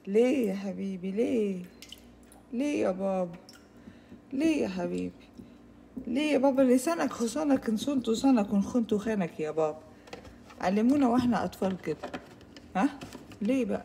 ليه يا حبيبي ليه ليه يا بابا ليه يا حبيبي ليه يا بابا لسانك خصانك ان صنت صنك وان خنت خانك يا بابا علمونا واحنا اطفال كده ها ليه بقى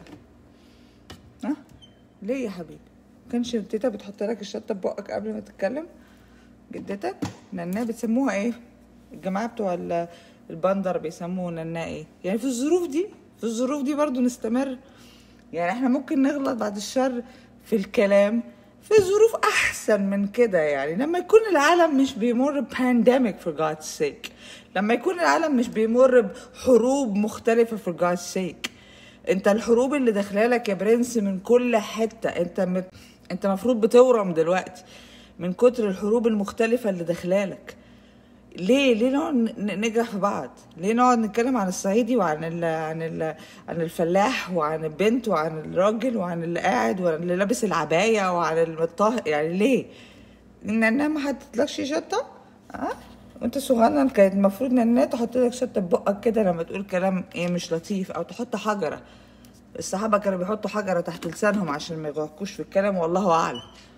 ها ليه يا حبيبي كانش تيتا بتحط لك الشطه في بقك قبل ما تتكلم جدتك نانا بتسموها ايه الجماعه بتوع ال- البندر بيسموه نانا ايه يعني في الظروف دي في الظروف دي برضو نستمر يعني احنا ممكن نغلط بعد الشر في الكلام في ظروف احسن من كده يعني لما يكون العالم مش بيمر بانديميك for God's sake لما يكون العالم مش بيمر بحروب مختلفة for God's sake انت الحروب اللي داخلالك يا برنس من كل حتة انت مت... انت مفروض بتورم دلوقتي من كتر الحروب المختلفة اللي داخلالك ليه ليه نقعد ن- نجرح في بعض ليه نقعد نتكلم عن الصعيدي وعن ال عن ال عن الفلاح وعن البنت وعن الراجل وعن اللي قاعد وعن اللي لابس العباية وعن المطاهر يعني ليه نانا ما حطتلكش شطة اه وانت صغنن كانت المفروض نانا تحط لك شطة في بقك كده لما تقول كلام ايه مش لطيف او تحط حجرة الصحابة كانوا بيحطوا حجرة تحت لسانهم عشان ما يغرقوش في الكلام والله اعلم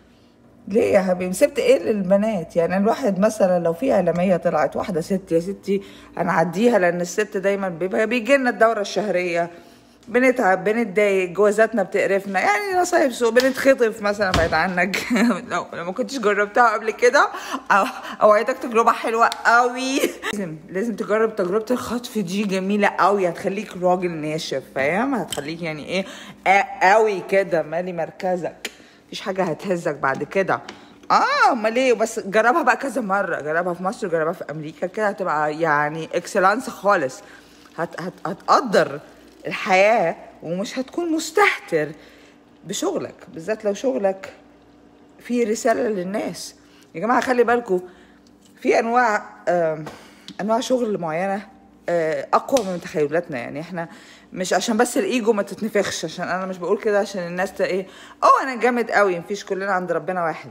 ليه يا حبيبي سبت ايه للبنات يعني الواحد مثلا لو في اعلاميه طلعت واحده ست يا ستي هنعديها لان الست دايما بيبقى بيجي لنا الدوره الشهريه بنتعب بنتضايق جوازاتنا بتقرفنا يعني نصايب سوء بنتخطف مثلا بعيد عنك لو لو ما كنتش جربتها قبل كده أو- اوعدك تجربه حلوه قوي لازم لازم تجرب تجربه الخطف دي جميله قوي هتخليك راجل ناشف فاهم هتخليك يعني ايه آ- قوي كده مالي مركزك مفيش حاجه هتهزك بعد كده اه امال ايه بس جربها بقى كذا مره جربها في مصر جربها في امريكا كده هتبقى يعني اكسلانس خالص هت هت هتقدر الحياه ومش هتكون مستهتر بشغلك بالذات لو شغلك فيه رساله للناس يا جماعه خلي بالكم في انواع آم، انواع شغل معينه آه، اقوى من تخيلاتنا يعني احنا مش عشان بس الايجو ما تتنفخش عشان انا مش بقول كده عشان الناس ت- ايه اه انا جامد قوي مفيش كلنا عند ربنا واحد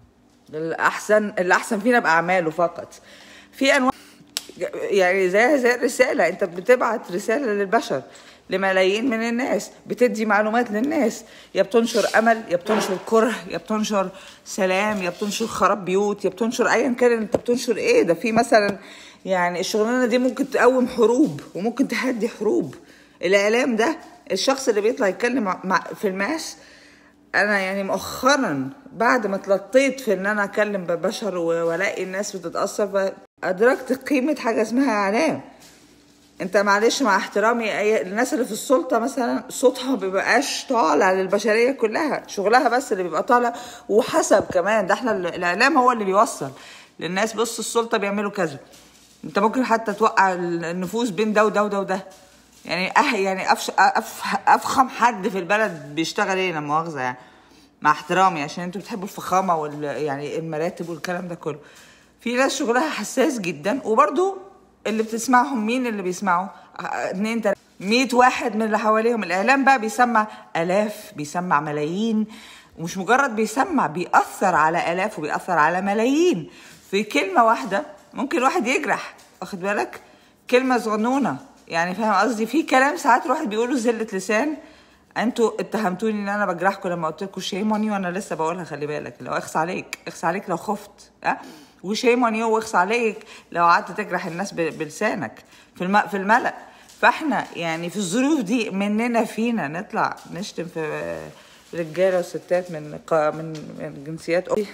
الاحسن اللي احسن فينا باعماله فقط في انواع يعني زي زي الرساله انت بتبعت رساله للبشر لملايين من الناس بتدي معلومات للناس يا بتنشر امل يا بتنشر كره يا بتنشر سلام يا بتنشر خراب بيوت يا بتنشر ايا كان انت بتنشر ايه ده في مثلا يعني الشغلانه دي ممكن تقوم حروب وممكن تهدي حروب الاعلام ده الشخص اللي بيطلع يتكلم مع- مع في الماس انا يعني مؤخرا بعد ما اتلطيت في ان انا اكلم ببشر و- والاقي الناس بتتاثر ادركت قيمه حاجه اسمها اعلام انت معلش مع احترامي اي الناس اللي في السلطه مثلا صوتها ما بيبقاش طالع للبشريه كلها شغلها بس اللي بيبقى طالع وحسب كمان ده احنا ال- الاعلام هو اللي بيوصل للناس بص السلطه بيعملوا كذا انت ممكن حتى توقع ال- النفوس بين ده وده وده وده يعني أه يعني أفش أف افخم حد في البلد بيشتغل ايه لا مؤاخذه يعني مع احترامي عشان انتوا بتحبوا الفخامه وال يعني المراتب والكلام ده كله في ناس شغلها حساس جدا وبرضو اللي بتسمعهم مين اللي بيسمعوا اه، اتنين تلاته 100 واحد من اللي حواليهم الاعلام بقى بيسمع الاف بيسمع ملايين ومش مجرد بيسمع بيأثر على الاف وبيأثر على ملايين في كلمه واحده ممكن واحد يجرح واخد بالك كلمه صغنونه يعني فاهم قصدي في كلام ساعات الواحد بيقوله زله لسان انتوا اتهمتوني ان انا بجرحكم لما قلت لكم شيم اون يو وانا لسه بقولها خلي بالك لو اخس عليك اخس عليك لو خفت ها وشيم اون يو واخس عليك لو قعدت تجرح الناس ب- بلسانك في الم... في الملأ فاحنا يعني في الظروف دي مننا فينا نطلع نشتم في رجاله وستات من قا- من من جنسيات أخرى.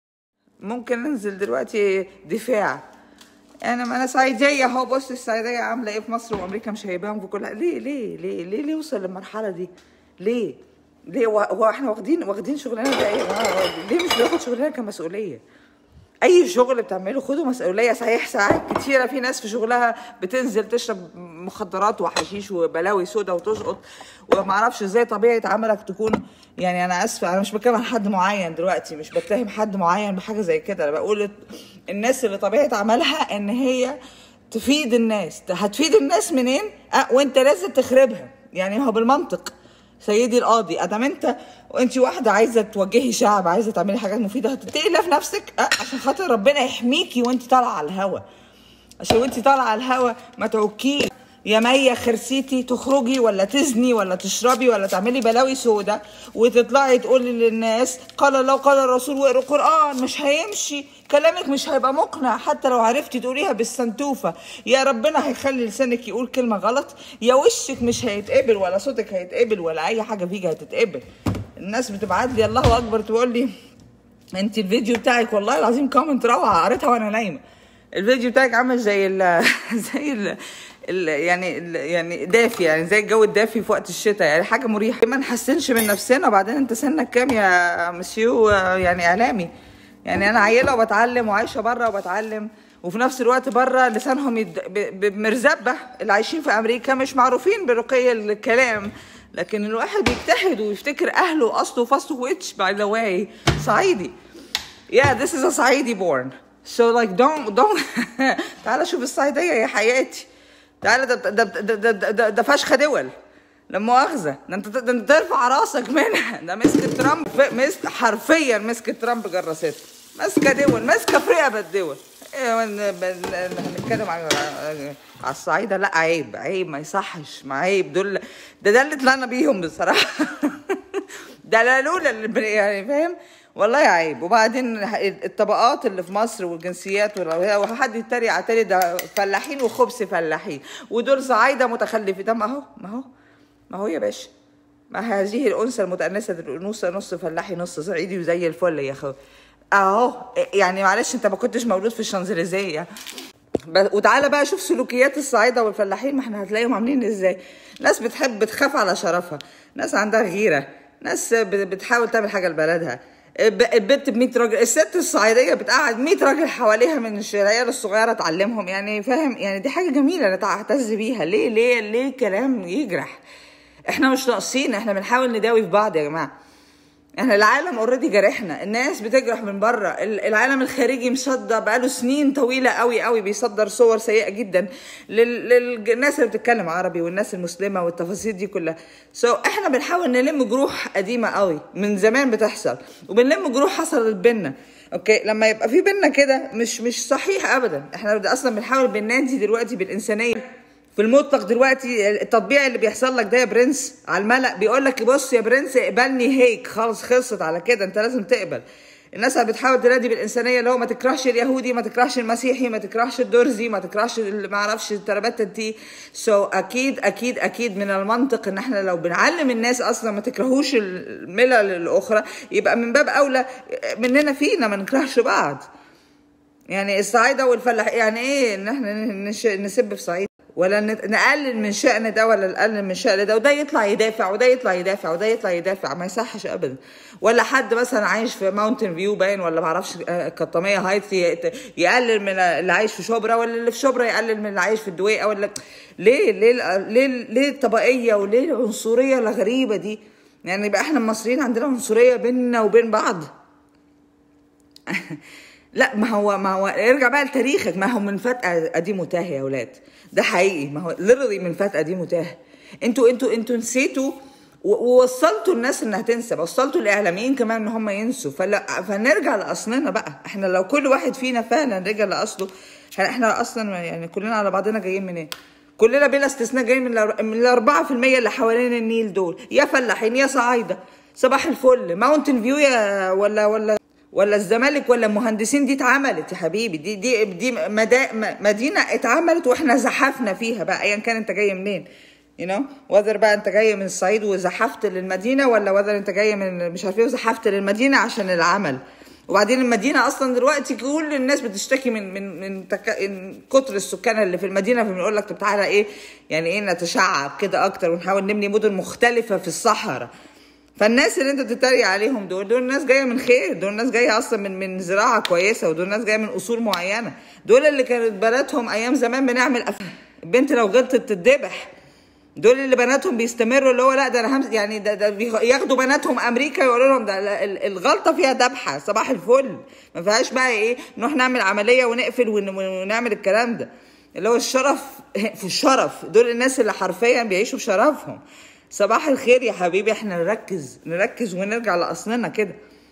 ممكن ننزل دلوقتي دفاع انا ما انا صعيديه اهو بص الصعيديه عامله ايه في مصر وامريكا مش هيبان في كل ليه ليه ليه ليه ليه وصل للمرحله دي ليه ليه هو هو احنا واخدين واخدين شغلنا ده ايه آه، ليه مش بناخد شغلنا كمسؤوليه اي شغل بتعمله خده مسؤوليه صحيح ساعات كتيره في ناس في شغلها بتنزل تشرب مخدرات وحشيش وبلاوي سودا وتسقط وما اعرفش ازاي طبيعه عملك تكون يعني انا اسفه انا مش بتكلم عن حد معين دلوقتي مش بتهم حد معين بحاجه زي كده انا بقول الناس اللي طبيعه عملها ان هي تفيد الناس هتفيد الناس منين أه وانت لازم تخربها يعني هو بالمنطق سيدي القاضي ادام انت وانت واحده عايزه توجهي شعب عايزه تعملي حاجات مفيده هتتقلي في نفسك أه عشان خاطر ربنا يحميكي وانت طالعه على الهوا عشان وانت طالعه على الهوا ما تعكيش يا مية خرسيتي تخرجي ولا تزني ولا تشربي ولا تعملي بلاوي سودا وتطلعي تقولي للناس قال الله قال الرسول واقروا قرآن مش هيمشي كلامك مش هيبقى مقنع حتى لو عرفتي تقوليها بالسنتوفة يا ربنا هيخلي لسانك يقول كلمة غلط يا وشك مش هيتقبل ولا صوتك هيتقبل ولا أي حاجة فيك هتتقبل الناس بتبعت لي الله أكبر تقول لي انت الفيديو بتاعك والله العظيم كومنت روعه قريتها وانا نايمه الفيديو بتاعك عامل زي ال زي ال ال يعني ال يعني دافي يعني زي الجو الدافي في وقت الشتاء يعني حاجه مريحه ما نحسنش من نفسنا وبعدين انت سنك كام يا مسيو يعني اعلامي يعني انا عيله وبتعلم وعايشه بره وبتعلم وفي نفس الوقت بره لسانهم يد... ب- بمرزبه اللي عايشين في امريكا مش معروفين برقي الكلام لكن الواحد بيجتهد ويفتكر اهله واصله وفصله ويتش باي ذا واي صعيدي yeah this is a صعيدي born so like don't don't تعالى شوف الصعيدية يا حياتي تعالى ده ده ده ده, ده, ده, ده فشخة دول لا مؤاخذة ده انت ده انت ترفع راسك منها ده مسك ترامب مسك حرفيا مسك ترامب جرسته ماسكة دول ماسكة في رقبة الدول إيه، ون- بن- هنتكلم عن على الصعيدة لا عيب عيب ما يصحش ما عيب دول ده ده اللي طلعنا بيهم بصراحة ده لا لولا اللي بن- يعني فاهم والله عيب وبعدين الطبقات اللي في مصر والجنسيات وال- وحد يتريق على تاني ده فلاحين وخبز فلاحين ودول صعايده متخلفين ده ما هو ما هو ما هو يا باشا ما هذه الانثى المتانسه الانوثه نص فلاحي نص صعيدي وزي الفل يا اخو اهو يعني معلش انت ما كنتش مولود في الشانزليزيه ب- وتعالى بقى شوف سلوكيات الصعايده والفلاحين ما احنا هتلاقيهم عاملين ازاي ناس بتحب بتخاف على شرفها ناس عندها غيره ناس ب- بتحاول تعمل حاجه لبلدها الب- البنت ب 100 راجل الست الصعيديه بتقعد 100 راجل حواليها من الش- العيال الصغيره تعلمهم يعني فاهم يعني دي حاجه جميله نعتز بيها ليه ليه ليه كلام يجرح احنا مش ناقصين احنا بنحاول نداوي في بعض يا جماعه احنا العالم اوريدي جارحنا الناس بتجرح من بره ال- العالم الخارجي مصدر بقاله سنين طويله قوي قوي بيصدر صور سيئه جدا لل- للناس اللي بتتكلم عربي والناس المسلمه والتفاصيل دي كلها سو so احنا بنحاول نلم جروح قديمه قوي من زمان بتحصل وبنلم جروح حصلت بينا اوكي لما يبقى في بينا كده مش مش صحيح ابدا احنا اصلا بنحاول بننادي دلوقتي بالانسانيه في المطلق دلوقتي التطبيع اللي بيحصل لك ده يا برنس على الملأ بيقول لك بص يا برنس اقبلني هيك خلاص خلصت على كده انت لازم تقبل الناس اللي بتحاول تنادي بالانسانيه اللي هو ما تكرهش اليهودي ما تكرهش المسيحي ما تكرهش الدرزي ما تكرهش ال- ما اعرفش التربات دي سو so اكيد اكيد اكيد من المنطق ان احنا لو بنعلم الناس اصلا ما تكرهوش الملل الاخرى يبقى من باب اولى مننا فينا ما نكرهش بعض يعني الصعايده والفلاح يعني ايه ان احنا نش- نسب في صعيد ولا نت- نقلل من شأن ده ولا نقلل من شأن ده وده يطلع يدافع وده يطلع يدافع وده يطلع يدافع ما يصحش ابدا ولا حد مثلا عايش في ماونتن فيو باين ولا ما اعرفش آه، قطاميه هايتس ي- يقلل من اللي عايش في شبرا ولا اللي في شبرا يقلل من اللي عايش في الدويقه ولا ليه ليه ليه ليه الطبقيه وليه العنصريه الغريبه دي يعني يبقى احنا المصريين عندنا عنصريه بيننا وبين بعض لا ما هو ما هو ارجع بقى لتاريخك ما هو من فتقه قديم وتاه يا اولاد ده حقيقي ما هو ليرلي من فتقه قديم وتاه انتوا انتوا انتوا نسيتوا و- ووصلتوا الناس انها تنسى وصلتوا الاعلاميين كمان ان هم ينسوا فلا فنرجع لاصلنا بقى احنا لو كل واحد فينا فعلا رجع لاصله احنا اصلا يعني كلنا على بعضنا جايين منين كلنا بلا استثناء جايين من الأر- من الأربعة في المية اللي حوالين النيل دول يا فلاحين يا صعايدة صباح الفل ماونتن فيو يا ولا ولا ولا الزمالك ولا المهندسين دي اتعملت يا حبيبي دي دي دي مدا م- مدينه اتعملت واحنا زحفنا فيها بقى ايا كان انت جاي منين يو نو وذر بقى انت جاي من الصعيد وزحفت للمدينه ولا وذر انت جاي من مش عارف ايه وزحفت للمدينه عشان العمل وبعدين المدينه اصلا دلوقتي كل الناس بتشتكي من من من تك... من كتر السكان اللي في المدينه فبنقول لك طب تعالى ايه يعني ايه نتشعب كده اكتر ونحاول نبني مدن مختلفه في الصحراء فالناس اللي انت بتتريق عليهم دول دول ناس جايه من خير دول ناس جايه اصلا من من زراعه كويسه ودول ناس جايه من اصول معينه دول اللي كانت بناتهم ايام زمان بنعمل أف... البنت لو غلطت تتذبح دول اللي بناتهم بيستمروا اللي هو لا ده انا همس يعني ده, ده بيخ- ياخدوا بناتهم امريكا يقولوا لهم ده لا، ال- الغلطه فيها ذبحه صباح الفل ما فيهاش بقى ايه نروح نعمل عمليه ونقفل ون- ونعمل الكلام ده اللي هو الشرف في الشرف دول الناس اللي حرفيا بيعيشوا بشرفهم صباح الخير يا حبيبي احنا نركز نركز ونرجع لاصلنا كده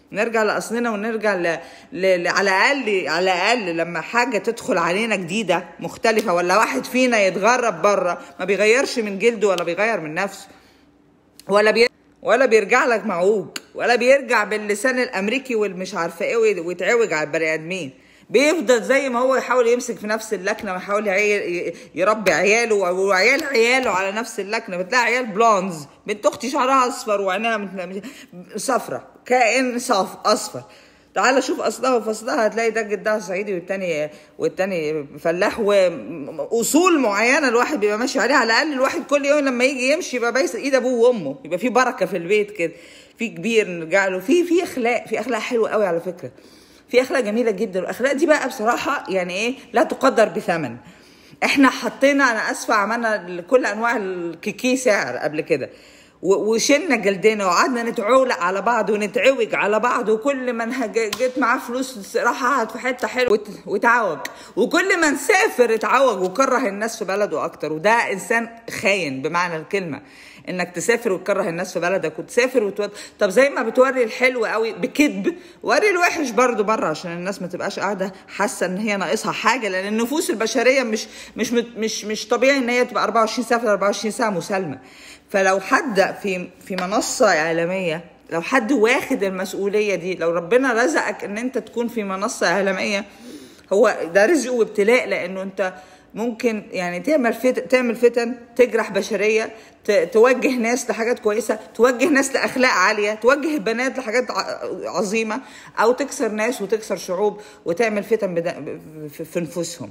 نرجع لاصلنا ونرجع ل... ل... ل... على الاقل على الاقل لما حاجه تدخل علينا جديده مختلفه ولا واحد فينا يتغرب بره ما بيغيرش من جلده ولا بيغير من نفسه ولا بي... ولا بيرجع لك معوج ولا بيرجع باللسان الامريكي والمش عارفه ايه ويت- ويتعوج على البني ادمين بيفضل زي ما هو يحاول يمسك في نفس اللكنه ويحاول يعي- يربي عياله وعيال عياله على نفس اللكنه بتلاقي عيال بلونز بنت اختي شعرها اصفر وعينها مت- صفرة كائن صف اصفر تعال شوف اصلها وفصلها هتلاقي ده جدها صعيدي والتاني والتاني فلاح واصول معينه الواحد بيبقى ماشي عليها على الاقل الواحد كل يوم لما يجي يمشي يبقى بايس ايد ابوه وامه يبقى في بركه في البيت كده في كبير نرجع له في في اخلاق في اخلاق حلوه قوي على فكره في اخلاق جميله جدا والاخلاق دي بقى بصراحه يعني ايه لا تقدر بثمن احنا حطينا انا اسفه عملنا كل انواع الكيكي سعر قبل كده و- وشلنا جلدنا وقعدنا نتعولق على بعض ونتعوج على بعض وكل ما أنا جا- جيت معاه فلوس راح قعد في حته حلوه وت- وتعوج وكل ما نسافر اتعوج وكره الناس في بلده اكتر وده انسان خاين بمعنى الكلمه انك تسافر وتكره الناس في بلدك وتسافر وتود... طب زي ما بتوري الحلو قوي بكذب وري الوحش برضو بره عشان الناس ما تبقاش قاعده حاسه ان هي ناقصها حاجه لان النفوس البشريه مش مش مش مش طبيعي ان هي تبقى 24 ساعه في 24 ساعه مسالمه فلو حد في في منصه اعلاميه لو حد واخد المسؤوليه دي لو ربنا رزقك ان انت تكون في منصه اعلاميه هو ده رزق وابتلاء لانه انت ممكن يعني تعمل فت... تعمل فتن تجرح بشريه ت... توجه ناس لحاجات كويسه توجه ناس لاخلاق عاليه توجه البنات لحاجات ع... عظيمه او تكسر ناس وتكسر شعوب وتعمل فتن بدا... في... في نفوسهم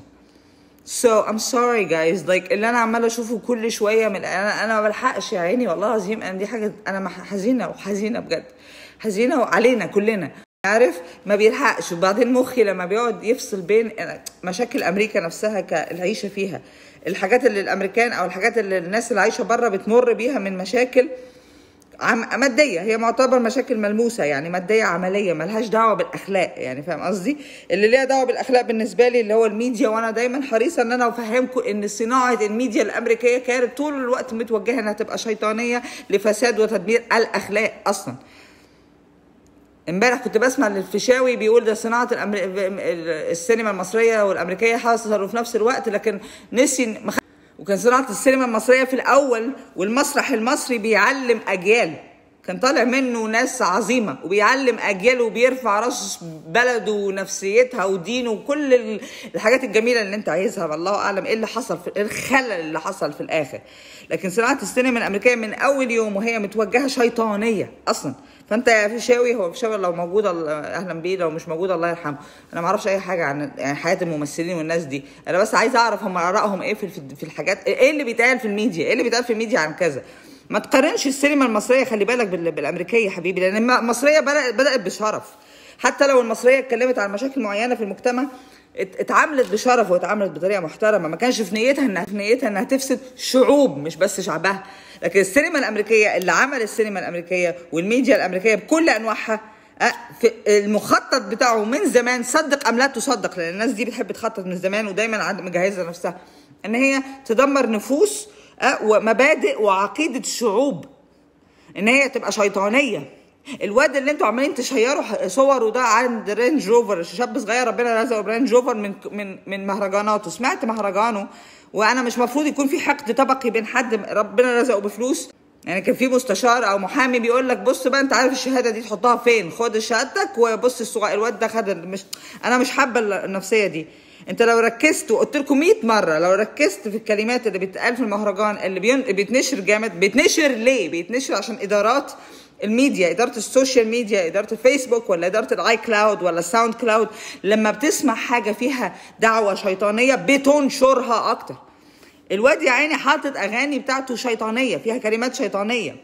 So I'm sorry guys like اللي انا عماله اشوفه كل شويه من انا انا ما بلحقش يا عيني والله العظيم انا دي حاجه انا مح- حزينه وحزينه بجد حزينه علينا كلنا عارف ما بيلحقش وبعدين مخي لما بيقعد يفصل بين مشاكل امريكا نفسها كالعيشه فيها الحاجات اللي الامريكان او الحاجات اللي الناس اللي عايشه بره بتمر بيها من مشاكل عم ماديه هي معتبر مشاكل ملموسه يعني ماديه عمليه ملهاش دعوه بالاخلاق يعني فاهم قصدي اللي ليها دعوه بالاخلاق بالنسبه لي اللي هو الميديا وانا دايما حريصه ان انا افهمكم ان صناعه الميديا الامريكيه كانت طول الوقت متوجهه انها تبقى شيطانيه لفساد وتدمير الاخلاق اصلا امبارح كنت بسمع الفيشاوي بيقول ده صناعه الأمر... السينما المصريه والامريكيه حصلوا في نفس الوقت لكن نسي مخ... وكان صناعه السينما المصريه في الاول والمسرح المصري بيعلم اجيال كان طالع منه ناس عظيمه وبيعلم اجيال وبيرفع راس بلده ونفسيتها ودينه وكل ال- الحاجات الجميله اللي انت عايزها والله اعلم ايه اللي حصل في الخلل اللي حصل في الاخر لكن صناعه السينما الامريكيه من اول يوم وهي متوجهه شيطانيه اصلا فانت يا فيشاوي هو فيشاوي لو موجود الله- اهلا بيه لو مش موجود الله يرحمه انا ما اعرفش اي حاجه عن يعني حياه الممثلين والناس دي انا بس عايزه اعرف هم ارائهم ايه في في الحاجات ايه اللي بيتقال في الميديا ايه اللي بيتقال في الميديا عن كذا ما تقارنش السينما المصريه خلي بالك بال- بالامريكيه يا حبيبي لان المصريه بدات بدات بشرف حتى لو المصريه اتكلمت عن مشاكل معينه في المجتمع ات- اتعاملت بشرف واتعاملت بطريقه محترمه ما كانش في نيتها انها في نيتها انها تفسد شعوب مش بس شعبها لكن السينما الامريكيه اللي عمل السينما الامريكيه والميديا الامريكيه بكل انواعها أه، في المخطط بتاعه من زمان صدق ام لا تصدق لان الناس دي بتحب تخطط من زمان ودايما عند مجهزه نفسها ان هي تدمر نفوس أه، ومبادئ وعقيده الشعوب ان هي تبقى شيطانيه الواد اللي انتوا عمالين تشيروا ح- صوره ده عند رينج روفر شاب صغير ربنا رزقه برينج روفر من من من مهرجاناته سمعت مهرجانه وانا مش مفروض يكون في حقد طبقي بين حد ربنا رزقه بفلوس يعني كان في مستشار او محامي بيقول لك بص بقى انت عارف الشهاده دي تحطها فين خد شهادتك وبص الصغير الواد ده خد ال- مش انا مش حابه النفسيه دي انت لو ركزت وقلت لكم 100 مره لو ركزت في الكلمات اللي بتتقال في المهرجان اللي بين... بيتنشر جامد بيتنشر ليه بيتنشر عشان ادارات الميديا اداره السوشيال ميديا اداره الفيسبوك ولا اداره الاي كلاود ولا الساوند كلاود لما بتسمع حاجه فيها دعوه شيطانيه بتنشرها اكتر الواد يا عيني حاطط اغاني بتاعته شيطانيه فيها كلمات شيطانيه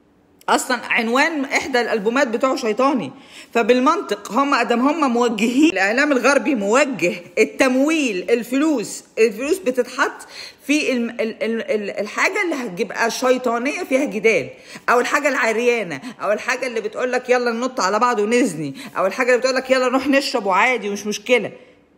اصلا عنوان احدى الالبومات بتوعه شيطاني فبالمنطق هم ادم هم موجهين الاعلام الغربي موجه التمويل الفلوس الفلوس بتتحط في الم- ال- ال- ال- الحاجه اللي هتبقى شيطانيه فيها جدال او الحاجه العريانه او الحاجه اللي بتقول لك يلا ننط على بعض ونزني او الحاجه اللي بتقول لك يلا نروح نشرب وعادي مش مشكله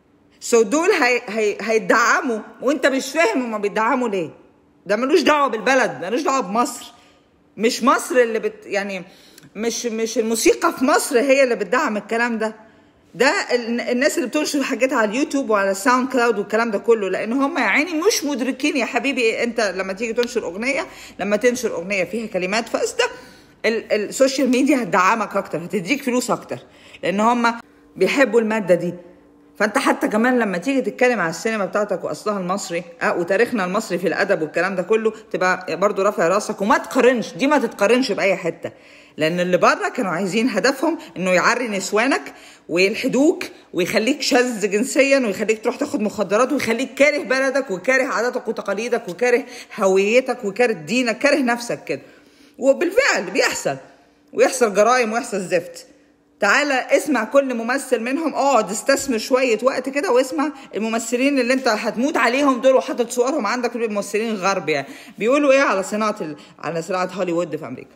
سو دول هي هي هيدعموا وانت مش فاهم هما بيدعموا ليه ده ملوش دعوه بالبلد ملوش دعوه بمصر مش مصر اللي بت يعني مش مش الموسيقى في مصر هي اللي بتدعم الكلام ده ده ال- الناس اللي بتنشر حاجات على اليوتيوب وعلى الساوند كلاود والكلام ده كله لان هم يا عيني مش مدركين يا حبيبي انت لما تيجي تنشر اغنيه لما تنشر اغنيه فيها كلمات فاسده ال- السوشيال ميديا هتدعمك اكتر هتديك فلوس اكتر لان هم بيحبوا الماده دي فانت حتى كمان لما تيجي تتكلم على السينما بتاعتك واصلها المصري اه وتاريخنا المصري في الادب والكلام ده كله تبقى برضو رافع راسك وما تقارنش دي ما تتقارنش باي حته لان اللي بره كانوا عايزين هدفهم انه يعري نسوانك ويلحدوك ويخليك شاذ جنسيا ويخليك تروح تاخد مخدرات ويخليك كاره بلدك وكاره عاداتك وتقاليدك وكاره هويتك وكاره دينك كاره نفسك كده وبالفعل بيحصل ويحصل جرائم ويحصل زفت تعالى اسمع كل ممثل منهم اقعد استثمر شويه وقت كده واسمع الممثلين اللي انت هتموت عليهم دول وحاطط صورهم عندك الممثلين الغرب يعني بيقولوا ايه على صناعه ال... على صناعه هوليوود في امريكا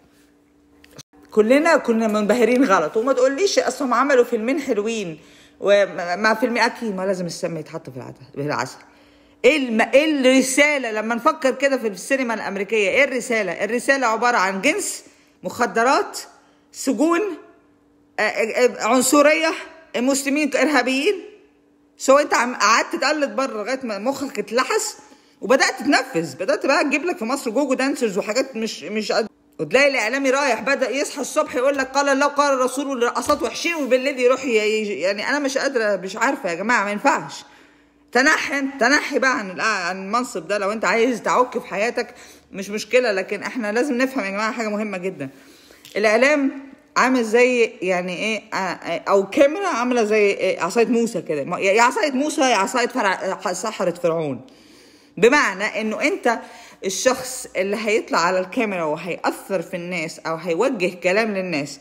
كلنا كنا منبهرين غلط وما تقوليش اصلهم عملوا فيلمين حلوين ومع فيلم اكيد ما لازم السم يتحط في العسل في العسل ايه الم... ايه الرساله لما نفكر كده في السينما الامريكيه ايه الرساله الرساله عباره عن جنس مخدرات سجون آه، آه، آه، عنصريه المسلمين ارهابيين سو انت عم قعدت تقلد بره لغايه ما مخك اتلحس وبدات تنفذ بدات بقى تجيب لك في مصر جوجو دانسرز وحاجات مش مش قد وتلاقي الاعلامي رايح بدا يصحى الصبح يقول لك قال الله قال الرسول والرقصات وحشين وبالليل يروح ي- ي- يعني انا مش قادره مش عارفه يا جماعه ما ينفعش تنحي انت تنحي بقى عن الآ- عن المنصب ده لو انت عايز تعك في حياتك مش مشكله لكن احنا لازم نفهم يا جماعه حاجه مهمه جدا الاعلام عامل زي يعني ايه آه، آه، او كاميرا عامله زي إيه عصايه موسى كده ما- يا عصايه موسى يا عصايه فرع سحره فرعون بمعنى انه انت الشخص اللي هيطلع على الكاميرا وهيأثر في الناس او هيوجه كلام للناس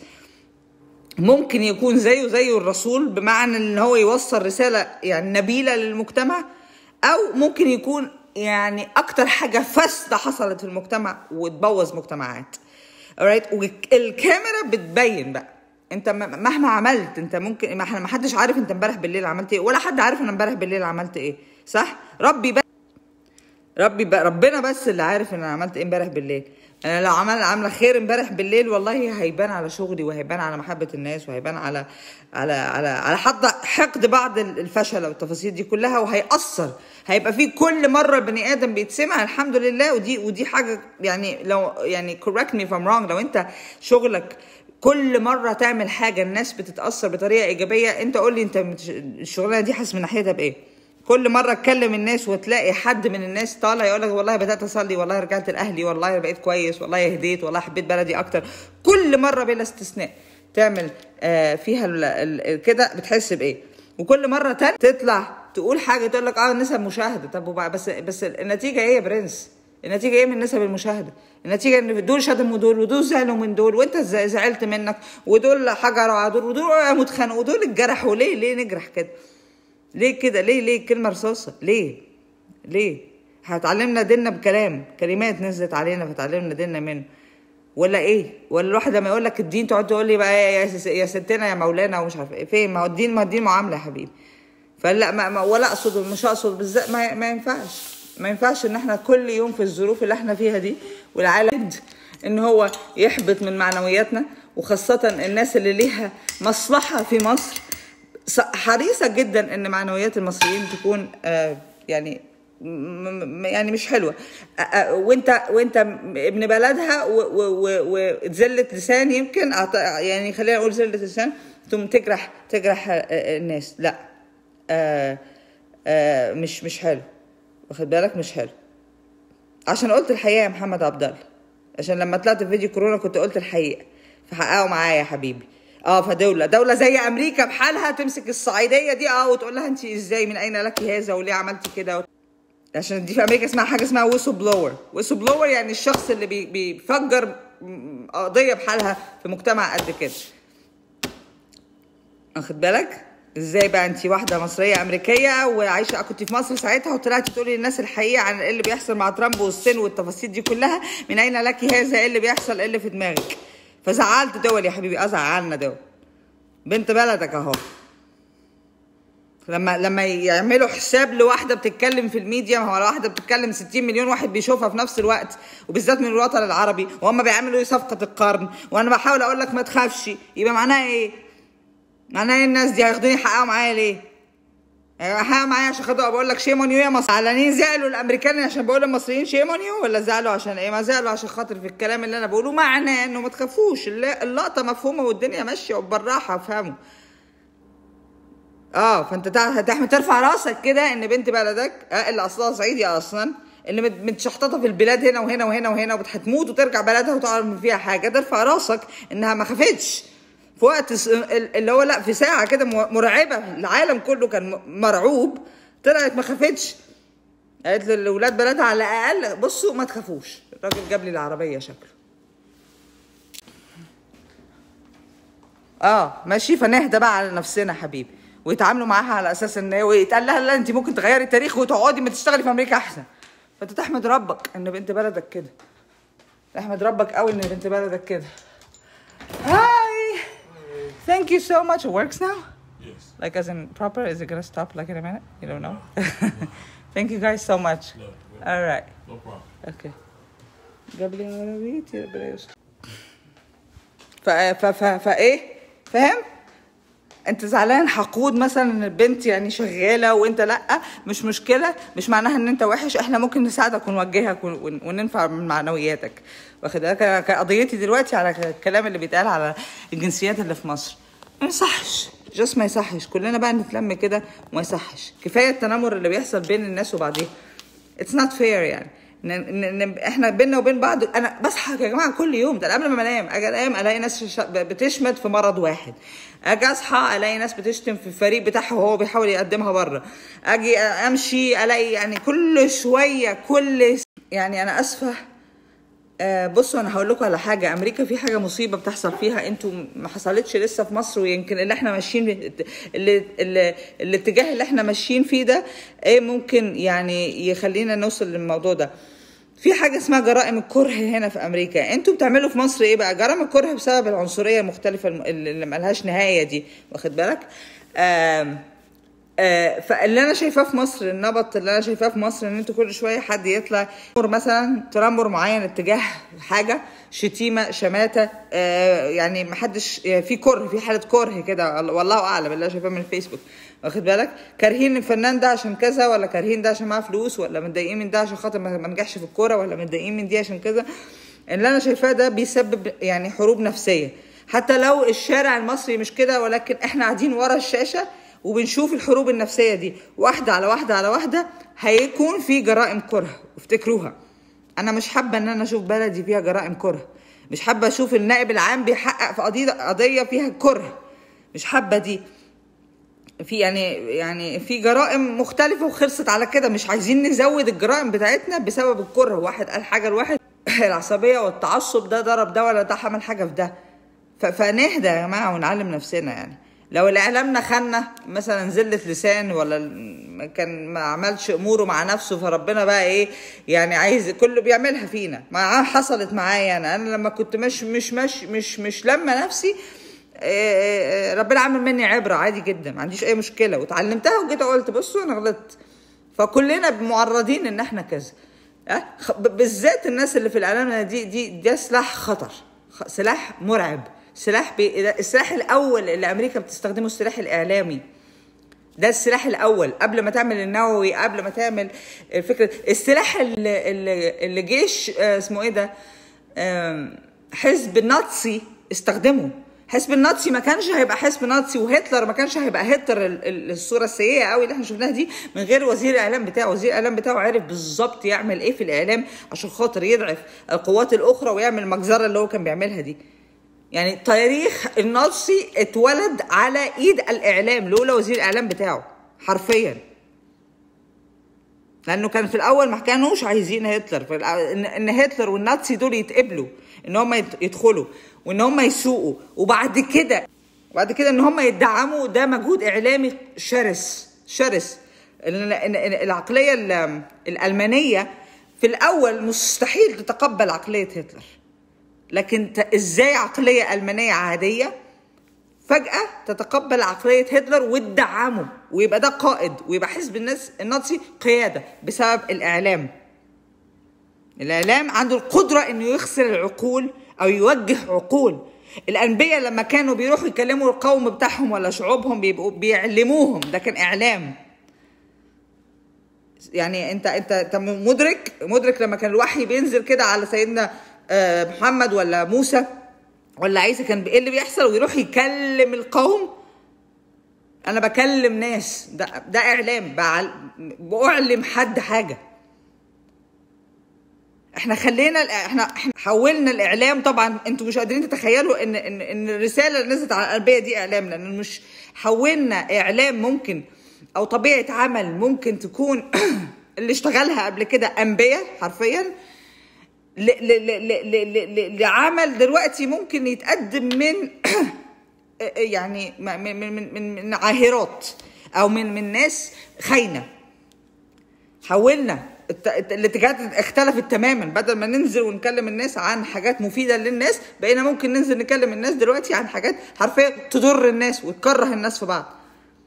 ممكن يكون زيه زيه الرسول بمعنى ان هو يوصل رسالة يعني نبيلة للمجتمع او ممكن يكون يعني اكتر حاجة فاسدة حصلت في المجتمع وتبوظ مجتمعات alright والكاميرا بتبين بقى انت م- مهما عملت انت ممكن ما احنا ما حدش عارف انت امبارح بالليل عملت ايه ولا حد عارف انا امبارح بالليل عملت ايه صح ربي بس ربي بقى ربنا بس اللي عارف ان انا عملت ايه امبارح بالليل انا لو عمل عامله خير امبارح بالليل والله هيبان على شغلي وهيبان على محبه الناس وهيبان على على على على حد حقد بعض الفشل والتفاصيل دي كلها وهيأثر هيبقى في كل مره البني ادم بيتسمع الحمد لله ودي ودي حاجه يعني لو يعني correct me if I'm wrong لو انت شغلك كل مره تعمل حاجه الناس بتتاثر بطريقه ايجابيه انت قول لي انت مش- الشغلانه دي حاسس من ناحيتها بايه كل مره تكلم الناس وتلاقي حد من الناس طالع يقول لك والله بدات اصلي والله رجعت لاهلي والله بقيت كويس والله هديت والله حبيت بلدي اكتر كل مره بلا استثناء تعمل آه، فيها ال- ال- كده بتحس بايه وكل مره تانية تطلع تقول حاجه تقول لك اه نسب مشاهده طب وبعد بس بس النتيجه ايه يا برنس النتيجه ايه من نسب المشاهده النتيجه ان دول شتموا دول ودول زعلوا من دول وانت ز- زعلت منك ودول حجروا على دول ودول قاموا اتخانقوا ودول اتجرحوا ليه ليه نجرح كده ليه كده ليه ليه كلمه رصاصه ليه ليه هتعلمنا ديننا بكلام كلمات نزلت علينا فتعلمنا ديننا منه ولا ايه ولا الواحد لما يقول لك الدين تقعد تقول لي بقى يا س- يا ستنا يا مولانا ومش عارف ايه فين ما هو الدين ما هو الدين معامله يا حبيبي فلا ما ما ولا اقصد مش اقصد بالذات ما, ما ينفعش ما ينفعش ان احنا كل يوم في الظروف اللي احنا فيها دي والعالم ان هو يحبط من معنوياتنا وخاصة الناس اللي ليها مصلحة في مصر ص- حريصة جدا ان معنويات المصريين تكون آه يعني م- م- يعني مش حلوه آه، آه، وانت وانت ابن بلدها و- و- و- وذله لسان يمكن أعط- يعني خلينا نقول ذله لسان ثم تجرح تجرح آه، آه، الناس لا آه آه مش مش حلو واخد بالك مش حلو عشان قلت الحقيقه يا محمد عبد الله عشان لما طلعت في فيديو كورونا كنت قلت الحقيقه فحققوا معايا يا حبيبي اه فدوله دوله زي امريكا بحالها تمسك الصعيديه دي اه وتقول لها انت ازاي من اين لك هذا وليه عملتي كده عشان دي في امريكا اسمها حاجه اسمها ويسو بلور ويسو بلور يعني الشخص اللي بي- بيفجر م- قضيه بحالها في مجتمع قد كده واخد بالك ازاي بقى انت واحده مصريه امريكيه وعايشه كنت في مصر ساعتها وطلعتي تقولي للناس الحقيقه عن ايه اللي بيحصل مع ترامب والصين والتفاصيل دي كلها من اين لك هذا ايه اللي بيحصل ايه اللي في دماغك فزعلت دول يا حبيبي ازعلنا دول بنت بلدك اهو لما لما يعملوا حساب لواحده بتتكلم في الميديا ما هو واحده بتتكلم 60 مليون واحد بيشوفها في نفس الوقت وبالذات من الوطن العربي وهم بيعملوا ايه صفقه القرن وانا بحاول اقول لك ما تخافش يبقى معناها ايه؟ معناها ايه الناس دي هياخدوني يحققوا معايا ليه؟ حققوا معايا عشان خدوا بقول لك شيم اون يو يا مصر علانين زعلوا الامريكان عشان بقول المصريين شيم اون يو ولا زعلوا عشان ايه؟ ما زعلوا عشان خاطر في الكلام اللي انا بقوله معناه انه ما تخافوش اللقطه مفهومه والدنيا ماشيه وبالراحه افهموا اه فانت تحمد ترفع راسك كده ان بنت بلدك آه اللي اصلها صعيدي اصلا اللي متشحططه في البلاد هنا وهنا وهنا وهنا وهتموت وترجع بلدها وتعرف فيها حاجه ترفع راسك انها ما خافتش في وقت اللي هو لا في ساعه كده مرعبه العالم كله كان مرعوب طلعت ما خافتش قالت لاولاد بلدها على الاقل بصوا ما تخافوش الراجل جاب لي العربيه شكله اه ماشي فنهدى بقى على نفسنا حبيبي ويتعاملوا معاها على اساس ان ويتقال لها لا انت ممكن تغيري التاريخ وتقعدي ما تشتغلي في امريكا احسن فانت تحمد ربك ان بنت بلدك كده تحمد ربك قوي ان بنت بلدك كده هاي thank you so much it works now Yes. like as in proper is it gonna stop like in a minute you don't know thank you guys so much No, all right no problem. اوكي جاب لي عربيتي ربنا يستر ف ف ف فايه فاهم انت زعلان حقود مثلا ان البنت يعني شغاله وانت لا مش مشكله مش معناها ان انت وحش احنا ممكن نساعدك ونوجهك ون- ون- وننفع من معنوياتك واخد بالك أنا قضيتي دلوقتي على الكلام اللي بيتقال على الجنسيات اللي في مصر ما يصحش جاست ما يصحش كلنا بقى نتلم كده وما يصحش كفايه التنمر اللي بيحصل بين الناس وبعضيها اتس نوت فير يعني ن- ن- ن- احنا بينا وبين بعض انا بصحى يا جماعه كل يوم ده قبل ما انام اجي انام الاقي ناس ش- بتشمت في مرض واحد اجي اصحى الاقي ناس بتشتم في الفريق بتاعها وهو بيحاول يقدمها بره اجي امشي الاقي يعني كل شويه كل س- يعني انا اسفه آه بصوا انا هقول لكم على حاجه امريكا في حاجه مصيبه بتحصل فيها انتوا ما حصلتش لسه في مصر ويمكن اللي احنا ماشيين اللي اللي الاتجاه اللي احنا ماشيين فيه ده ايه ممكن يعني يخلينا نوصل للموضوع ده في حاجه اسمها جرائم الكره هنا في امريكا انتوا بتعملوا في مصر ايه بقى جرائم الكره بسبب العنصريه المختلفه الم- اللي ملهاش نهايه دي واخد بالك آم آه، فاللي انا شايفاه في مصر النبط اللي انا شايفاه في مصر ان انتوا كل شويه حد يطلع يأمر مثلا تنمر معين اتجاه حاجه شتيمه شماته آه، يعني محدش آه، في كره في حاله كره كده والله اعلم اللي انا شايفاه من الفيسبوك واخد بالك كارهين الفنان ده عشان كذا ولا كارهين ده عشان معاه فلوس ولا متضايقين من ده عشان خاطر ما ما نجحش في الكوره ولا متضايقين من دي عشان كذا اللي انا شايفاه ده بيسبب يعني حروب نفسيه حتى لو الشارع المصري مش كده ولكن احنا قاعدين ورا الشاشه وبنشوف الحروب النفسيه دي واحده على واحده على واحده هيكون في جرائم كره وافتكروها انا مش حابه ان انا اشوف بلدي فيها جرائم كره مش حابه اشوف النائب العام بيحقق في قضيه قضيه فيها كره مش حابه دي في يعني يعني في جرائم مختلفة وخلصت على كده مش عايزين نزود الجرائم بتاعتنا بسبب الكره واحد قال حاجة لواحد العصبية والتعصب ده ضرب ده ولا ده عمل حاجة في ده ف- فنهدى يا جماعة ونعلم نفسنا يعني لو الاعلام نخنا مثلا زلة لسان ولا ال- كان ما عملش اموره مع نفسه فربنا بقى ايه يعني عايز كله بيعملها فينا ما حصلت معايا انا انا لما كنت مش مش مش مش مش لما نفسي إيه، ربنا عامل مني عبره عادي جدا ما عنديش اي مشكله وتعلمتها وجيت قلت بصوا انا غلطت فكلنا معرضين ان احنا كذا أه؟ خ- ب- بالذات الناس اللي في الاعلام دي دي ده سلاح خطر خ- سلاح مرعب سلاح بي... ده السلاح الاول اللي امريكا بتستخدمه السلاح الاعلامي ده السلاح الاول قبل ما تعمل النووي قبل ما تعمل الفكره السلاح اللي, اللي, اللي جيش آه، اسمه ايه ده آم، حزب النازي استخدمه حزب النازي ما كانش هيبقى حزب نازي وهتلر ما كانش هيبقى هتلر ال- ال- الصوره السيئه قوي اللي احنا شفناها دي من غير وزير الاعلام بتاعه وزير الاعلام بتاعه عرف بالظبط يعمل ايه في الاعلام عشان خاطر يضعف القوات الاخرى ويعمل المجزره اللي هو كان بيعملها دي يعني تاريخ النازي اتولد على ايد الاعلام لولا وزير الاعلام بتاعه حرفيا لانه كان في الاول ما كانوش عايزين هتلر في الأ- ان إن هتلر والنازي دول يتقبلوا ان هم يت- يدخلوا وان هم يسوقوا وبعد كده وبعد كده ان هم يدعموا ده مجهود اعلامي شرس شرس ال- ال- ال- العقليه ال- الالمانيه في الاول مستحيل تتقبل عقليه هتلر لكن ت- ازاي عقليه المانيه عاديه فجاه تتقبل عقليه هتلر وتدعمه ويبقى ده قائد ويبقى حزب الناس النازي قياده بسبب الاعلام الاعلام عنده القدره انه يخسر العقول او يوجه عقول الانبياء لما كانوا بيروحوا يكلموا القوم بتاعهم ولا شعوبهم بيبقوا بيعلموهم ده كان اعلام يعني انت انت انت مدرك مدرك لما كان الوحي بينزل كده على سيدنا آه، محمد ولا موسى ولا عيسى كان ايه اللي بيحصل ويروح يكلم القوم انا بكلم ناس ده ده اعلام بعل- بعلم حد حاجه احنا خلينا احنا احنا حولنا الاعلام طبعا انتوا مش قادرين تتخيلوا ان ان ان الرساله اللي نزلت على الانبياء دي اعلام لان مش حولنا اعلام ممكن او طبيعه عمل ممكن تكون اللي اشتغلها قبل كده انبياء حرفيا ل ل ل ل ل ل لعمل دلوقتي ممكن يتقدم من يعني من من من, من, من عاهرات او من من ناس خاينه حولنا الت- الت- الاتجاهات اختلفت تماما بدل ما ننزل ونكلم الناس عن حاجات مفيده للناس بقينا ممكن ننزل نكلم الناس دلوقتي عن حاجات حرفيا تضر الناس وتكره الناس في بعض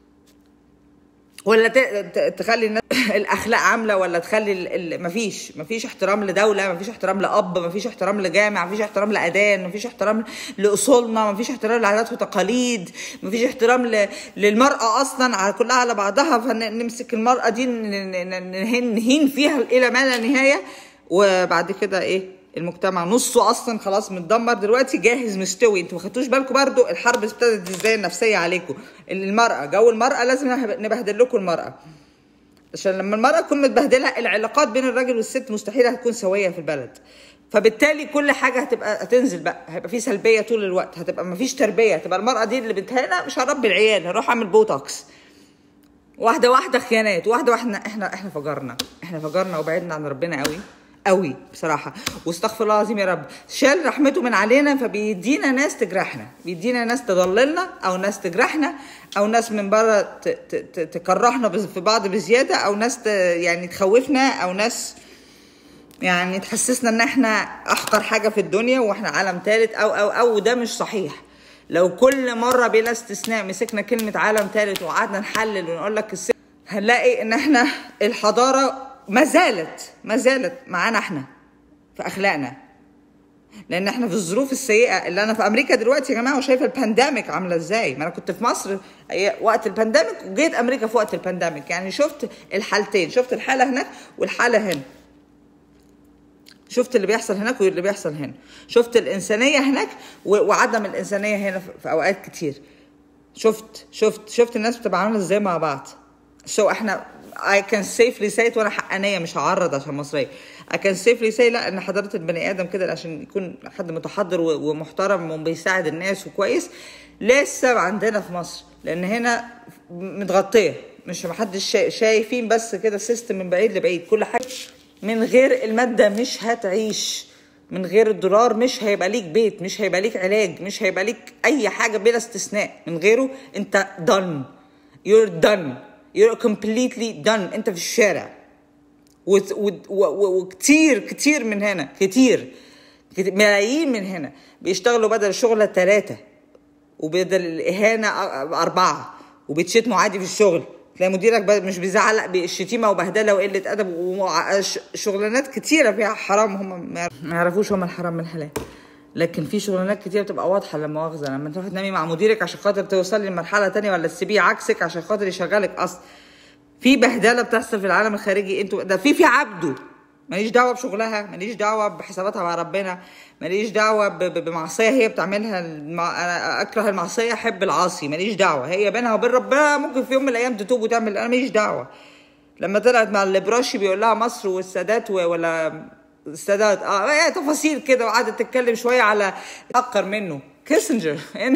ولا ت- ت- تخلي الناس الاخلاق عامله ولا تخلي ال- ال- مفيش مفيش احترام لدوله مفيش احترام لاب مفيش احترام لجامع مفيش احترام لاذان مفيش احترام لاصولنا مفيش احترام لعادات وتقاليد مفيش احترام ل- للمراه اصلا على كلها على بعضها فنمسك المراه دي ن- ن- ن- نهين نهين فيها الى ما لا نهايه وبعد كده ايه المجتمع نصه اصلا خلاص متدمر دلوقتي جاهز مستوي انتوا ما خدتوش بالكم برضو الحرب ابتدت ازاي النفسيه عليكم المراه جو المراه لازم نبهدل لكم المراه عشان لما المرأة تكون متبهدلة العلاقات بين الراجل والست مستحيل هتكون سوية في البلد فبالتالي كل حاجة هتبقى هتنزل بقى هيبقى في سلبية طول الوقت هتبقى مفيش تربية هتبقى المرأة دي اللي بتهنا مش هربي العيال هروح اعمل بوتوكس واحدة واحدة خيانات واحدة واحدة احنا احنا فجرنا احنا فجرنا وبعدنا عن ربنا قوي قوي بصراحة واستغفر الله العظيم يا رب شال رحمته من علينا فبيدينا ناس تجرحنا بيدينا ناس تضللنا او ناس تجرحنا او ناس من بره ت- ت- ت- تكرهنا بز- في بعض بزيادة او ناس ت- يعني تخوفنا او ناس يعني تحسسنا ان احنا احقر حاجه في الدنيا واحنا عالم ثالث او او او ده مش صحيح لو كل مره بلا استثناء مسكنا كلمه عالم ثالث وقعدنا نحلل ونقول لك الس... هنلاقي ان احنا الحضاره ما زالت ما زالت معانا احنا في اخلاقنا لان احنا في الظروف السيئه اللي انا في امريكا دلوقتي يا جماعه وشايفه البانديميك عامله ازاي ما انا كنت في مصر أي- وقت البانديميك وجيت امريكا في وقت البانديميك يعني شفت الحالتين شفت الحاله هناك والحاله هنا شفت اللي بيحصل هناك واللي بيحصل هنا شفت الإنسانية هناك و- وعدم الإنسانية هنا في- في أوقات كتير شفت شفت شفت الناس بتبقى عاملة ازاي مع بعض سو so احنا I can safely say it وانا حقانية مش هعرض عشان مصرية I can safely say لا ان حضرة البني ادم كده عشان يكون حد متحضر و- ومحترم وبيساعد الناس وكويس لسه عندنا في مصر لان هنا متغطية مش محدش شا- شايفين بس كده سيستم من بعيد لبعيد كل حاجة من غير المادة مش هتعيش من غير الدولار مش هيبقى ليك بيت مش هيبقى ليك علاج مش هيبقى ليك اي حاجة بلا استثناء من غيره انت done you're done you're completely done انت في الشارع وت- وت- و- و- وكتير كتير من هنا كتير كتير- ملايين من هنا بيشتغلوا بدل الشغلة ثلاثة وبدل الإهانة أ- أربعة وبيتشتموا عادي في الشغل تلاقي مديرك ب- مش بيزعلق بالشتيمة وبهدلة وقلة أدب وشغلانات كتيرة فيها حرام هم ما يعرف- ما يعرفوش هم الحرام من الحلال لكن في شغلانات كتير بتبقى واضحة لا مؤاخذة لما تروح تنامي مع مديرك عشان خاطر توصلي لمرحلة تانية ولا تسيبيه عكسك عشان خاطر يشغلك أصلا في بهدله بتحصل في العالم الخارجي انتوا ده في في عبده ماليش دعوه بشغلها ماليش دعوه بحساباتها مع ربنا ماليش دعوه ب- ب- بمعصيه هي بتعملها المع... انا اكره المعصيه احب العاصي ماليش دعوه هي بينها وبين ربنا ممكن في يوم من الايام تتوب وتعمل انا ماليش دعوه لما طلعت مع الليبراشي بيقول لها مصر والسادات و- ولا السادات اه هي تفاصيل كده وقعدت تتكلم شويه على اقر منه كيسنجر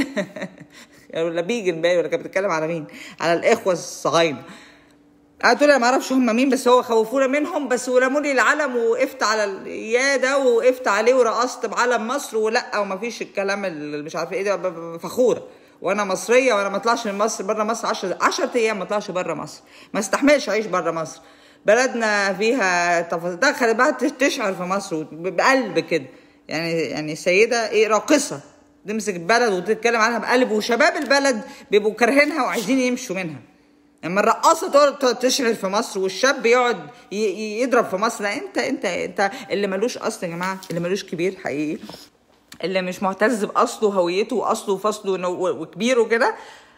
ولا بيجن باين ولا كانت بتتكلم على مين على الاخوه الصهاينه قعدت انا ما اعرفش هم مين بس هو خوفونا منهم بس ورموا لي العلم وقفت على ال- يا ده وقفت عليه ورقصت بعلم مصر ولا وما فيش الكلام اللي مش عارفه ايه ده ب- ب- فخوره وانا مصريه وانا ما اطلعش من مصر بره مصر 10 10 ايام ما اطلعش بره مصر ما استحملش اعيش بره مصر بلدنا فيها تفاصيل دخلت بقى تشعر في مصر ب- بقلب كده يعني يعني سيده ايه راقصه تمسك البلد وتتكلم عنها بقلب وشباب البلد بيبقوا كارهينها وعايزين يمشوا منها لما الرقاصه تقعد تشعر في مصر والشاب يقعد ي- ي- يضرب في مصر لا انت انت انت اللي ملوش اصل يا جماعه اللي ملوش كبير حقيقي اللي مش معتز باصله وهويته واصله وفصله إنه- و- وكبير وكده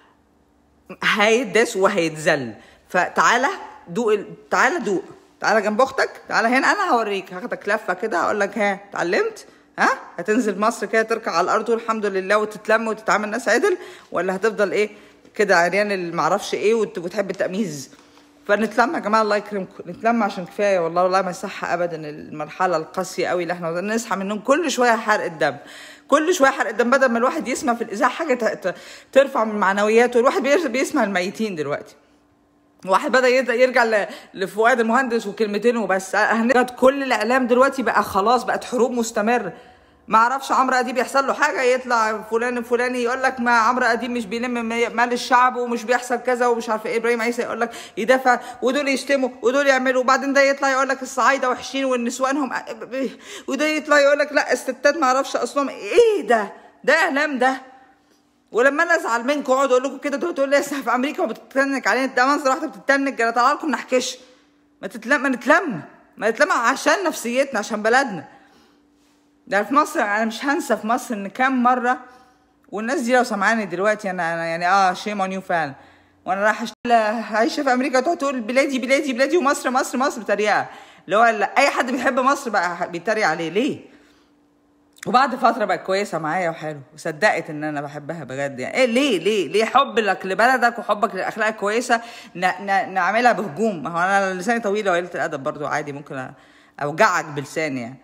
هيداس وهيتذل فتعالى دوق ال- تعالى دوق تعالى جنب اختك تعالى هنا انا هوريك هاخدك لفه كده هقول لك ها اتعلمت ها هتنزل مصر كده تركع على الارض والحمد لله وتتلم وتتعامل ناس عدل ولا هتفضل ايه كده عريان اللي معرفش ايه وت- وتحب التأميز فنتلم يا جماعه الله يكرمكم نتلم عشان كفايه والله والله ما يصح ابدا المرحله القاسيه قوي اللي احنا نصحى من النوم كل شويه حرق الدم كل شويه حرق الدم بدل ما الواحد يسمع في الاذاعه حاجه ت- ت- ترفع من معنوياته الواحد بيس- بيسمع الميتين دلوقتي واحد بدا يد- يرجع ل- لفؤاد المهندس وكلمتين وبس هنجد كل الاعلام دلوقتي بقى خلاص بقت حروب مستمره ما اعرفش عمرو اديب يحصل له حاجه يطلع فلان الفلاني يقول لك ما عمرو اديب مش بيلم مي- مال الشعب ومش بيحصل كذا ومش عارف ايه ابراهيم عيسى يقول لك يدافع ودول يشتموا ودول يعملوا وبعدين ده يطلع يقول لك الصعايده وحشين والنسوان هم وده يطلع يقول لك لا الستات ما اعرفش اصلهم ايه ده ده اعلام ده ولما انا ازعل منكم اقعد اقول لكم كده تقول لي لسه في امريكا وبتتنك علينا ده منظر واحده بتتنك انا طالعه لكم نحكش ما تتلم ما نتلم ما نتلم عشان نفسيتنا عشان بلدنا ده في مصر انا مش هنسى في مصر ان كام مره والناس دي لو سمعاني دلوقتي انا انا يعني اه شيم اون يو فعلا وانا رايحه أشت- عايشه في امريكا تقعد تقول بلادي بلادي بلادي ومصر مصر مصر بتريقه اللي هو لا، اي حد بيحب مصر بقى بيتريق عليه ليه؟ وبعد فترة بقت كويسة معايا وحلو وصدقت ان انا بحبها بجد يعني ايه ليه ليه ليه حب لك لبلدك وحبك للاخلاق الكويسة ن... ن... نعملها بهجوم ما هو انا لساني طويلة وقلة الادب برضو عادي ممكن أ- اوجعك بلساني يعني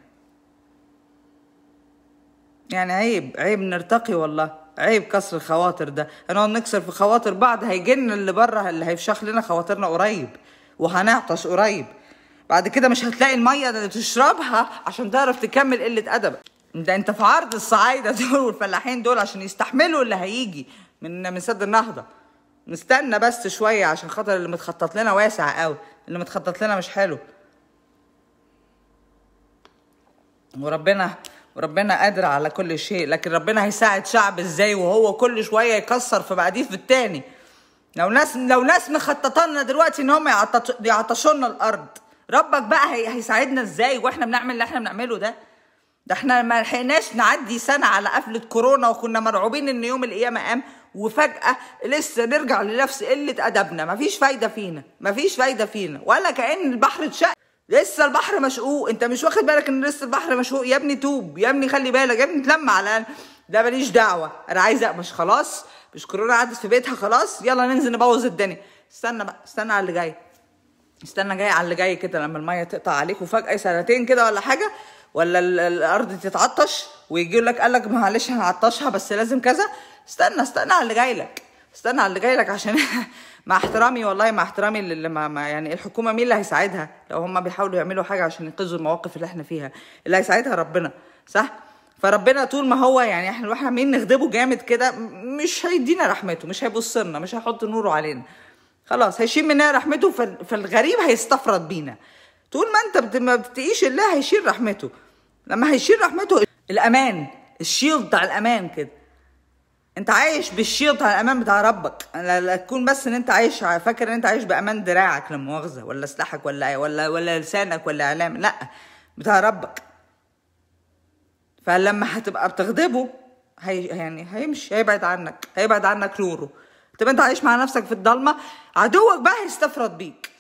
يعني عيب عيب نرتقي والله عيب كسر الخواطر ده هنقعد نكسر في خواطر بعض هيجن اللي بره اللي هيفشخ لنا خواطرنا قريب وهنعطش قريب بعد كده مش هتلاقي الميه اللي تشربها عشان تعرف تكمل قله ادب ده انت في عرض الصعايده دول والفلاحين دول عشان يستحملوا اللي هيجي من من سد النهضه نستنى بس شويه عشان خاطر اللي متخطط لنا واسع قوي اللي متخطط لنا مش حلو وربنا وربنا قادر على كل شيء لكن ربنا هيساعد شعب ازاي وهو كل شويه يكسر في بعديه في التاني لو ناس لو ناس مخططه لنا دلوقتي ان هم يعطش- يعطشوا لنا الارض ربك بقى هي هيساعدنا ازاي واحنا بنعمل اللي احنا بنعمله ده ده احنا ما لحقناش نعدي سنه على قفله كورونا وكنا مرعوبين ان يوم القيامه قام وفجاه لسه نرجع لنفس قله ادبنا مفيش فايده فينا مفيش فايده فينا ولا كان البحر اتشق لسه البحر مشقوق انت مش واخد بالك ان لسه البحر مشقوق يا ابني توب يا ابني خلي بالك يا ابني اتلم على الأقل. ده ماليش دعوه انا عايزه مش خلاص مش كورونا عدت في بيتها خلاص يلا ننزل نبوظ الدنيا استنى بقى استنى على اللي جاي استنى جاي على اللي جاي كده لما الميه تقطع عليك وفجاه سنتين كده ولا حاجه ولا ال- الارض تتعطش ويجي لك قال لك معلش هنعطشها بس لازم كذا استنى استنى على اللي جاي لك استنى على اللي جاي لك عشان مع احترامي والله مع احترامي اللي ما ما يعني الحكومه مين اللي هيساعدها لو هم بيحاولوا يعملوا حاجه عشان ينقذوا المواقف اللي احنا فيها اللي هيساعدها ربنا صح فربنا طول ما هو يعني احنا واحنا عمالين نخدمه جامد كده م- مش هيدينا رحمته مش هيبص لنا مش هيحط نوره علينا خلاص هيشيل مننا رحمته فال- فالغريب هيستفرد بينا طول ما انت بت- ما بتقيش الله هيشيل رحمته لما هيشيل رحمته الامان الشيلد بتاع الامان كده انت عايش بالشيلد بتاع الامان بتاع ربك لا, لا تكون بس ان انت عايش ع- فاكر ان انت عايش بامان دراعك لا مؤاخذه ولا سلاحك ولا ولا ولا لسانك ولا اعلام لا بتاع ربك فلما هتبقى بتغضبه هي يعني هيمشي هيبعد عنك هيبعد عنك نوره تبقى انت عايش مع نفسك في الضلمه عدوك بقى هيستفرد بيك